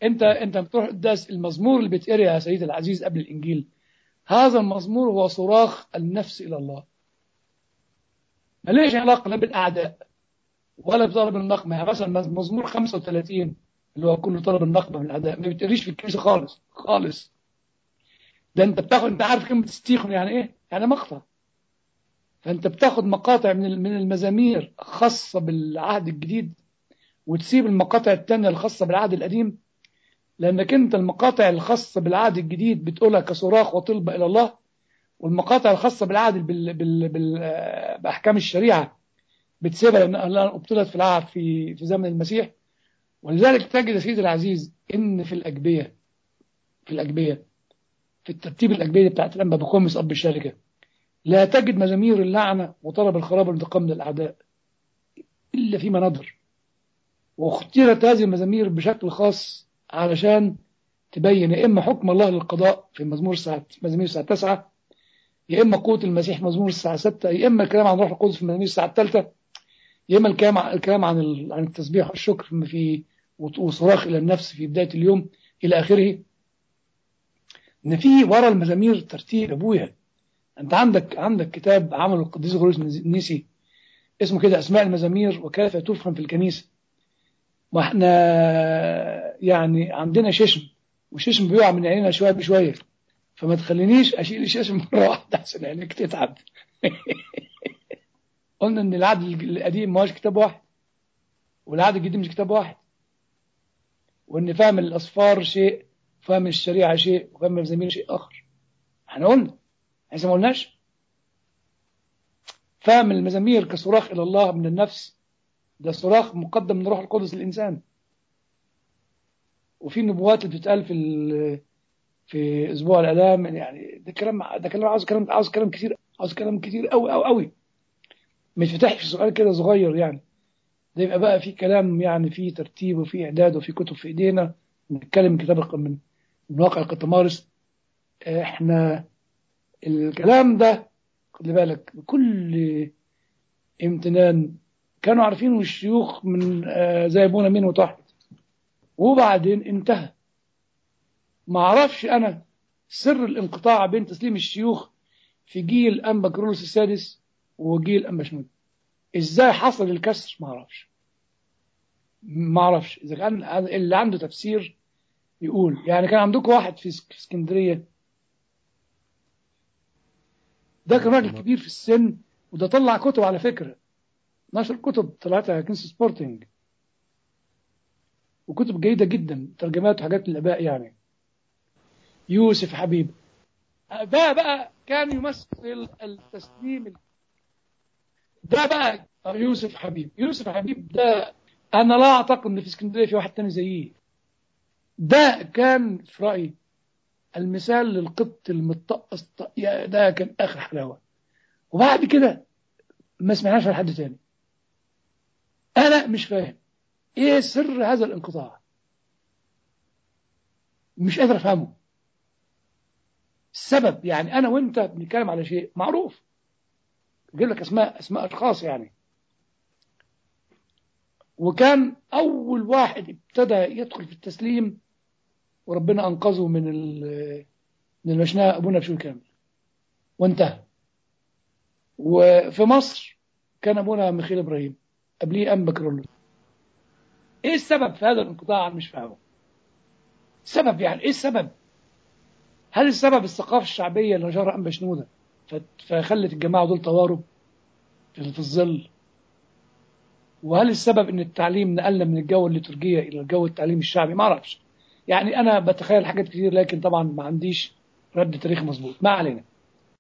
انت انت بتروح قداس المزمور اللي بيتقري يا سيدي العزيز قبل الانجيل هذا المزمور هو صراخ النفس الى الله ماليش علاقه لا بالاعداء ولا بطلب النقمه يعني مثلا مزمور 35 اللي هو كله طلب النقمه من الاعداء ما بيتقريش في الكنيسه خالص خالص ده انت بتاخد انت عارف كلمه ستيخن يعني ايه؟ يعني مقطع فانت بتاخد مقاطع من من المزامير خاصه بالعهد الجديد وتسيب المقاطع الثانيه الخاصه بالعهد القديم لانك انت المقاطع الخاصه بالعهد الجديد بتقولها كصراخ وطلبه الى الله والمقاطع الخاصه بالعهد بال بال بال باحكام الشريعه بتسيبها لانها ابطلت في العهد في في زمن المسيح ولذلك تجد يا سيدي العزيز ان في الاجبيه في الاجبيه في الترتيب الاجبيه بتاعت الانبا بخمس اب الشركه لا تجد مزامير اللعنه وطلب الخراب والانتقام من الاعداء الا فيما نظر واختيرت هذه المزامير بشكل خاص علشان تبين يا اما حكم الله للقضاء في مزمور الساعه مزامير الساعه 9 يا اما قوه المسيح مزمور الساعه 6 يا اما الكلام عن روح القدس في مزامير الساعه الثالثه يا اما الكلام الكلام عن عن التسبيح والشكر في وصراخ الى النفس في بدايه اليوم الى اخره ان في ورا المزامير ترتيب ابويا انت عندك عندك كتاب عمله القديس غريس النيسي اسمه كده اسماء المزامير وكيف تفهم في الكنيسه واحنا يعني عندنا ششم والششم بيقع من عينينا شويه بشويه فما تخلينيش اشيل الششم مره واحده عشان عينيك تتعب قلنا ان العهد القديم ما هوش كتاب واحد والعهد الجديد مش كتاب واحد وان فهم الاصفار شيء فهم الشريعه شيء وفهم المزامير شيء اخر احنا قلنا احنا ما قلناش فهم المزامير كصراخ الى الله من النفس ده صراخ مقدم من روح القدس للإنسان وفي النبوات اللي بتتقال في في اسبوع الالام يعني ده كلام ده كلام عاوز كلام عاوز كلام كتير عاوز كلام كتير قوي قوي قوي ما يتفتحش في سؤال كده صغير يعني ده يبقى بقى في كلام يعني في ترتيب وفي اعداد وفي كتب في ايدينا نتكلم كتاب من من واقع القطمارس احنا الكلام ده خلي بالك بكل امتنان كانوا عارفين الشيوخ من زي ابونا مين وتحت وبعدين انتهى ما اعرفش انا سر الانقطاع بين تسليم الشيوخ في جيل انبا كرولوس السادس وجيل انبا شنود ازاي حصل الكسر ما اعرفش ما اعرفش اذا كان اللي عنده تفسير يقول يعني كان عندكم واحد في اسكندريه ده كان راجل كبير في السن وده طلع كتب على فكره نشر كتب طلعتها كنس سبورتنج وكتب جيدة جدا ترجمات وحاجات للآباء يعني يوسف حبيب ده بقى كان يمثل التسليم ده بقى يوسف حبيب يوسف حبيب ده أنا لا أعتقد إن في اسكندرية في واحد تاني زيه ده كان في رأيي المثال للقط المتقص ده كان آخر حلاوة وبعد كده ما سمعناش عن حد تاني أنا مش فاهم إيه سر هذا الانقطاع مش قادر أفهمه السبب يعني أنا وأنت بنتكلم على شيء معروف أجيب لك أسماء أسماء أشخاص يعني وكان أول واحد ابتدى يدخل في التسليم وربنا أنقذه من من المشناء أبونا بشوي كامل وانتهى وفي مصر كان أبونا ميخيل إبراهيم قبليه أم بكرولوس إيه السبب في هذا الانقطاع أنا مش فاهمه السبب يعني إيه السبب هل السبب الثقافة الشعبية اللي نشرها أم بشنودة فخلت الجماعة دول تواروا في الظل وهل السبب ان التعليم نقلنا من الجو الليتورجية الى الجو التعليم الشعبي ما اعرفش يعني انا بتخيل حاجات كتير لكن طبعا ما عنديش رد تاريخي مظبوط ما علينا